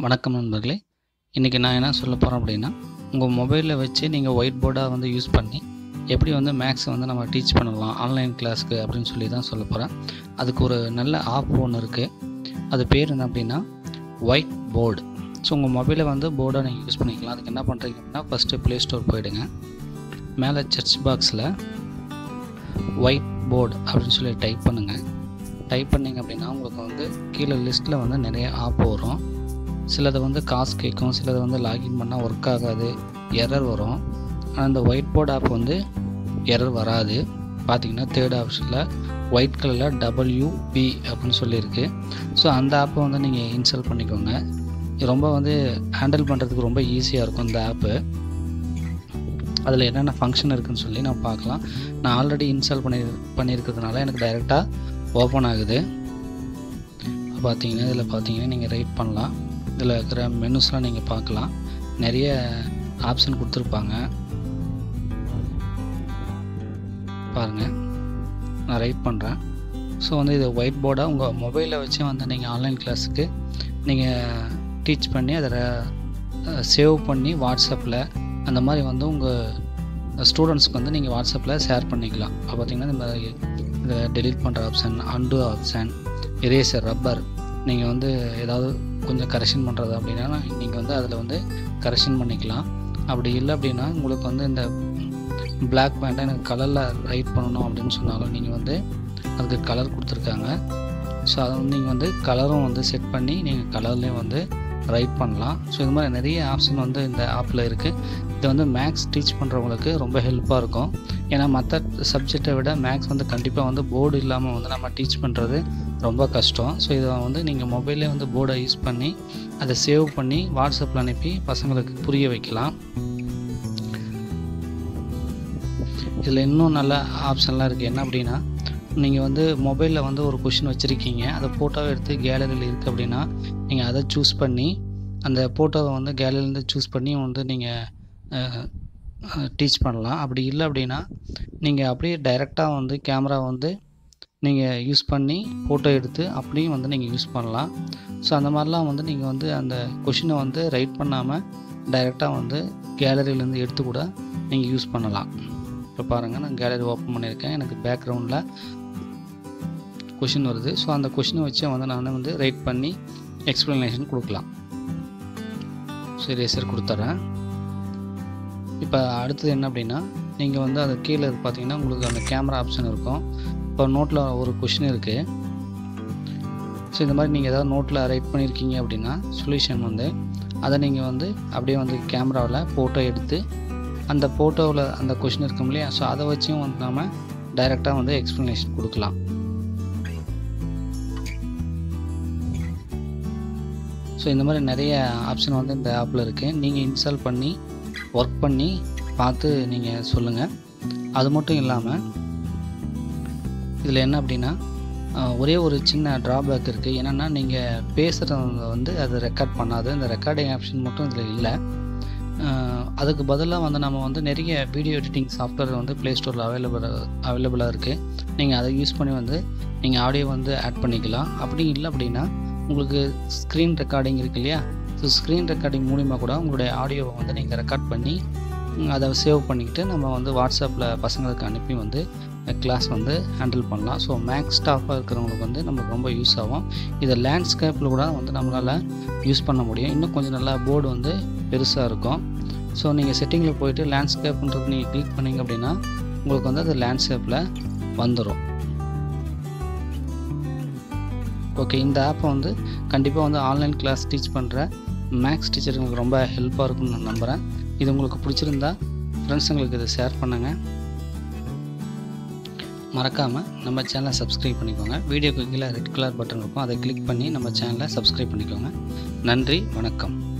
வணக்கம் நண்பர்களே இன்றைக்கி நான் என்ன சொல்ல போகிறேன் அப்படின்னா உங்கள் மொபைலில் வச்சு நீங்கள் ஒயிட் போர்டாக வந்து யூஸ் பண்ணி எப்படி வந்து மேக்ஸை வந்து நம்ம டீச் பண்ணலாம் ஆன்லைன் கிளாஸ்க்கு அப்படின்னு சொல்லி தான் சொல்ல போகிறேன் அதுக்கு ஒரு நல்ல ஆப் ஒன்று இருக்குது அது பேர் என்ன அப்படின்னா ஒயிட் போர்டு ஸோ உங்கள் மொபைலை வந்து போர்டாக நீங்கள் யூஸ் பண்ணிக்கலாம் அதுக்கு என்ன பண்ணுறீங்க அப்படின்னா ஃபஸ்ட்டு ப்ளே ஸ்டோர் போயிடுங்க மேலே சர்ச் பாக்ஸில் ஒயிட் போர்டு அப்படின்னு சொல்லி டைப் பண்ணுங்கள் டைப் பண்ணிங்க அப்படின்னா உங்களுக்கு வந்து கீழே லிஸ்ட்டில் வந்து நிறைய ஆப் வரும் சிலது வந்து காசு கேட்கும் சிலது வந்து லாகின் பண்ணால் ஒர்க் ஆகாது எரர் வரும் ஆனால் இந்த ஒயிட் போர்டு ஆப் வந்து எரர் வராது பார்த்தீங்கன்னா தேர்ட் ஆப்ஷனில் ஒயிட் கலரில் டபிள்யூபி அப்படின்னு சொல்லியிருக்கு ஸோ அந்த ஆப்பை வந்து நீங்கள் இன்ஸ்டால் பண்ணிக்கோங்க இது ரொம்ப வந்து ஹேண்டில் பண்ணுறதுக்கு ரொம்ப ஈஸியாக இருக்கும் இந்த ஆப்பு அதில் என்னென்ன ஃபங்க்ஷன் இருக்குதுன்னு சொல்லி நான் பார்க்கலாம் நான் ஆல்ரெடி இன்ஸ்டால் பண்ணி பண்ணியிருக்கிறதுனால எனக்கு டைரெக்டாக ஓப்பன் ஆகுது பார்த்தீங்கன்னா இதில் பார்த்தீங்கன்னா நீங்கள் ரைட் பண்ணலாம் இதில் இருக்கிற மெனுஸ்லாம் நீங்கள் பார்க்கலாம் நிறைய ஆப்ஷன் கொடுத்துருப்பாங்க பாருங்கள் நான் ரைட் பண்ணுறேன் ஸோ வந்து இது ஒயிட் போர்டாக உங்கள் மொபைலில் வச்சு வந்து நீங்கள் ஆன்லைன் கிளாஸுக்கு நீங்கள் டீச் பண்ணி அதை சேவ் பண்ணி வாட்ஸ்அப்பில் அந்த மாதிரி வந்து உங்கள் ஸ்டூடெண்ட்ஸ்க்கு வந்து நீங்கள் வாட்ஸ்அப்பில் ஷேர் பண்ணிக்கலாம் அப்போ பார்த்தீங்கன்னா இந்த இதை டெலீட் பண்ணுற option and option eraser rubber நீங்கள் வந்து ஏதாவது கொஞ்சம் கரெக்ஷன் பண்ணுறது அப்படின்னா நீங்கள் வந்து அதில் வந்து கரெக்ஷன் பண்ணிக்கலாம் அப்படி இல்லை அப்படின்னா உங்களுக்கு வந்து இந்த பிளாக் பேண்ட்டை எனக்கு கலரில் ரைட் பண்ணணும் அப்படின்னு சொன்னாலும் நீங்கள் வந்து அதுக்கு கலர் கொடுத்துருக்காங்க ஸோ அதை வந்து நீங்கள் வந்து கலரும் வந்து செட் பண்ணி நீங்கள் கலர்லேயும் வந்து ரைட் பண்ணலாம் ஸோ இது மாதிரி நிறைய ஆப்ஷன் வந்து இந்த ஆப்பில் இருக்குது இது வந்து மேக்ஸ் டீச் பண்ணுறவங்களுக்கு ரொம்ப ஹெல்ப்பாக இருக்கும் ஏன்னா மற்ற சப்ஜெக்டை விட மேக்ஸ் வந்து கண்டிப்பாக வந்து போர்டு இல்லாமல் வந்து நம்ம டீச் பண்ணுறது ரொம்ப கஷ்டம் ஸோ இதை வந்து நீங்கள் மொபைலே வந்து போர்டை யூஸ் பண்ணி அதை சேவ் பண்ணி வாட்ஸ்அப்பில் அனுப்பி பசங்களுக்கு புரிய வைக்கலாம் இதில் இன்னும் நல்ல ஆப்ஷன்லாம் இருக்குது என்ன அப்படின்னா நீங்கள் வந்து மொபைலில் வந்து ஒரு கொஷின் வச்சுருக்கீங்க அதை ஃபோட்டோவை எடுத்து கேலரியில் இருக்குது அப்படின்னா நீங்கள் அதை சூஸ் பண்ணி அந்த ஃபோட்டோவை வந்து கேலரியிலேருந்து சூஸ் பண்ணி வந்து நீங்கள் டீச் பண்ணலாம் அப்படி இல்லை அப்படின்னா நீங்கள் அப்படியே டைரெக்டாக வந்து கேமரா வந்து நீங்கள் யூஸ் பண்ணி ஃபோட்டோ எடுத்து அப்படியும் வந்து நீங்கள் யூஸ் பண்ணலாம் ஸோ அந்த மாதிரிலாம் வந்து நீங்கள் வந்து அந்த கொஷினை வந்து ரைட் பண்ணாமல் டைரெக்டாக வந்து கேலரியிலேருந்து எடுத்து கூட நீங்கள் யூஸ் பண்ணலாம் இப்போ பாருங்கள் நான் கேலரி ஓப்பன் பண்ணியிருக்கேன் எனக்கு பேக்ரவுண்டில் கொஷின் வருது ஸோ அந்த கொஷினை வச்சு வந்து நான் வந்து ரைட் பண்ணி எக்ஸ்ப்ளனேஷன் கொடுக்கலாம் ஸோ ரேசர் கொடுத்துட்றேன் இப்போ அடுத்தது என்ன அப்படின்னா நீங்கள் வந்து அது கீழே பார்த்தீங்கன்னா உங்களுக்கு அந்த கேமரா ஆப்ஷன் இருக்கும் இப்போ நோட்டில் ஒரு கொஷின் இருக்குது ஸோ இந்த மாதிரி நீங்கள் ஏதாவது நோட்டில் ரைட் பண்ணியிருக்கீங்க அப்படின்னா சொல்யூஷன் வந்து அதை நீங்கள் வந்து அப்படியே வந்து கேமராவில் ஃபோட்டோ எடுத்து அந்த ஃபோட்டோவில் அந்த கொஷின் இருக்கும் இல்லையா ஸோ அதை வச்சும் வந்து நம்ம டைரெக்டாக வந்து எக்ஸ்ப்ளனேஷன் கொடுக்கலாம் ஸோ இந்த மாதிரி நிறைய ஆப்ஷன் வந்து இந்த ஆப்பில் இருக்குது நீங்கள் இன்ஸ்டால் பண்ணி ஒர்க் பண்ணி பார்த்து நீங்கள் சொல்லுங்கள் அது மட்டும் இல்லாமல் இதில் என்ன அப்படின்னா ஒரே ஒரு சின்ன ட்ராபேக் இருக்குது என்னென்னா நீங்கள் பேசுகிறத வந்து அது ரெக்கார்ட் பண்ணாது இந்த ரெக்கார்டிங் ஆப்ஷன் மட்டும் இதில் இல்லை அதுக்கு பதிலாக வந்து நம்ம வந்து நிறைய வீடியோ எடிட்டிங் சாஃப்ட்வேர் வந்து ப்ளே ஸ்டோரில் அவைலபிள் அவைலபிளாக இருக்குது நீங்கள் அதை யூஸ் பண்ணி வந்து நீங்கள் ஆடியோ வந்து ஆட் பண்ணிக்கலாம் அப்படி இல்லை அப்படின்னா உங்களுக்கு ஸ்க்ரீன் ரெக்கார்டிங் இருக்கு இல்லையா ஸோ ஸ்க்ரீன் ரெக்கார்டிங் மூலிமா கூட உங்களுடைய ஆடியோவை வந்து நீங்கள் ரெக்கார்ட் பண்ணி அதை சேவ் பண்ணிக்கிட்டு நம்ம வந்து வாட்ஸ்அப்பில் பசங்களுக்கு அனுப்பி வந்து கிளாஸ் வந்து ஹேண்டில் பண்ணலாம் ஸோ மேக்ஸ் ஸ்டாஃபாக இருக்கிறவங்களுக்கு வந்து நமக்கு ரொம்ப யூஸ் ஆகும் இதை லேண்ட்ஸ்கேப்பில் கூட வந்து நம்மளால் யூஸ் பண்ண முடியும் இன்னும் கொஞ்சம் நல்லா போர்டு வந்து பெருசாக இருக்கும் ஸோ நீங்கள் செட்டிங்கில் போயிட்டு லேண்ட்ஸ்கேப்ன்றது நீங்கள் கிளிக் பண்ணிங்க அப்படின்னா உங்களுக்கு வந்து அது லேண்ட்ஸ்கேப்பில் வந்துடும் ஓகே இந்த ஆப்பை வந்து கண்டிப்பாக வந்து ஆன்லைன் கிளாஸ் டீச் பண்ணுற மேக்ஸ் டீச்சருங்களுக்கு ரொம்ப ஹெல்ப்பாக இருக்கும்னு நான் நம்புகிறேன் இது உங்களுக்கு பிடிச்சிருந்தா ஃப்ரெண்ட்ஸுங்களுக்கு இதை ஷேர் பண்ணுங்கள் மறக்காமல் நம்ம சேனலை சப்ஸ்கிரைப் பண்ணிக்கோங்க வீடியோக்கு கீழே ரெட் கலர் பட்டன் இருக்கும் அதை கிளிக் பண்ணி நம்ம சேனலை சப்ஸ்கிரைப் பண்ணிக்கோங்க நன்றி வணக்கம்